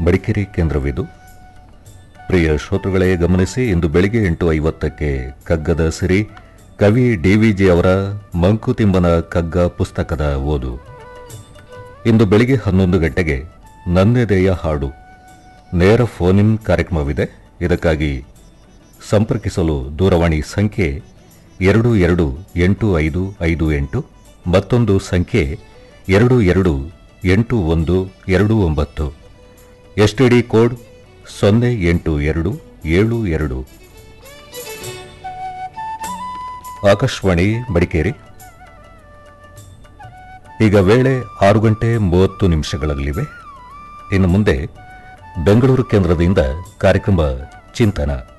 ಮಡಿಕೇರಿ ಕೇಂದ್ರವಿದು ಪ್ರಿಯ ಶ್ರೋತೃಗಳೇ ಗಮನಿಸಿ ಇಂದು ಬೆಳಿಗ್ಗೆ ಎಂಟು ಐವತ್ತಕ್ಕೆ ಕಗ್ಗದ ಸಿರಿ ಕವಿ ಡಿವಿಜಿ ಅವರ ಮಂಕುತಿಮ್ಮನ ಕಗ್ಗ ಪುಸ್ತಕದ ಓದು ಇಂದು ಬೆಳಿಗ್ಗೆ ಹನ್ನೊಂದು ಗಂಟೆಗೆ ನನ್ನೆದೆಯ ಹಾಡು ನೇರ ಫೋನ್ ಇನ್ ಕಾರ್ಯಕ್ರಮವಿದೆ ಇದಕ್ಕಾಗಿ ಸಂಪರ್ಕಿಸಲು ದೂರವಾಣಿ ಸಂಖ್ಯೆ ಎರಡು ಎರಡು ಎಂಟು ಐದು ಐದು ಎಂಟು ಮತ್ತೊಂದು ಸಂಖ್ಯೆ ಎರಡು ಎರಡು ಎಂಟು ಒಂದು ಎರಡು ಒಂಬತ್ತು ಎಸ್ಟಿಡಿ ಕೋಡ್ ಸೊನ್ನೆ ಎಂಟು ಎರಡು ಏಳು ಎರಡು ಆಕಾಶವಾಣಿ ಮಡಿಕೇರಿ ಈಗ ವೇಳೆ ಆರು ಗಂಟೆ ಮೂವತ್ತು ನಿಮಿಷಗಳಲ್ಲಿವೆ ಇನ್ನು ಮುಂದೆ ಬೆಂಗಳೂರು ಕೇಂದ್ರದಿಂದ ಕಾರ್ಯಕ್ರಮ ಚಿಂತನ